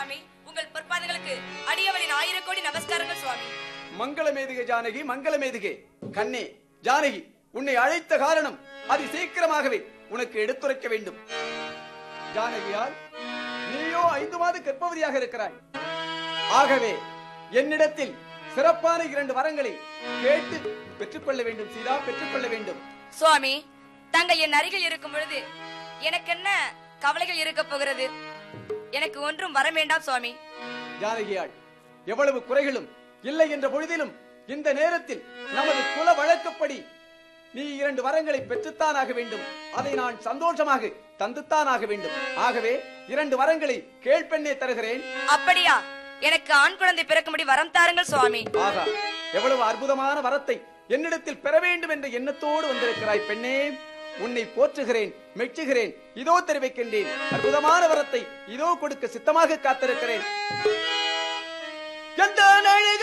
சுவாமி உங்கள் பொற்பாதங்களுக்கு அடியவளின் ஆயிரம் கோடி நமஸ்காரங்கள் சுவாமி மங்களமேதிகை ஜானகி மங்களமேதிகை கண்ணே ஜானகி உன்னை அழைத்த காரணம் அதி சீக்கிரமாகவே உனக்கு எடுத்துரைக்க வேண்டும் ஜானகியால் நீயோ ஐந்து மாத கர்ப்பவதியாக இருக்கிறாய் ஆகவே என்னிடத்தில் சிறப்பான இரண்டு வரங்களை கேட்டு பெற்றுக்கொள்ள வேண்டும் சீதா பெற்றுக்கொள்ள வேண்டும் சுவாமி தங்கள் என் அருகில் இருக்கும் பொழுது எனக்கு என்ன கவலைகள் இருக்க போகிறது எனக்கு ஒன்றும் வர வேண்டாம் சுவாமி ஜானகியாள் எவ்வளவு குறைகளும் இல்லை என்ற பொழுதிலும் இந்த நேரத்தில் நமது குல வழக்கப்படி நீ இரண்டு வரங்களை பெற்றுத்தான் ஆக வேண்டும் அதை நான் சந்தோஷமாக தந்துத்தான் ஆக வேண்டும் ஆகவே இரண்டு வரங்களை கேள்பெண்ணே தருகிறேன் அப்படியா எனக்கு ஆண் குழந்தை பிறக்கும்படி வரம் தாருங்கள் சுவாமி ஆகா எவ்வளவு அற்புதமான வரத்தை என்னிடத்தில் பெற வேண்டும் என்ற எண்ணத்தோடு வந்திருக்கிறாய் பெண்ணே உன்னை போற்றுகிறேன் மெச்சுகிறேன் இதோ தெரிவிக்கின்றேன் அற்புதமான வரத்தை இதோ கொடுக்க சித்தமாக காத்திருக்கிறேன் எந்த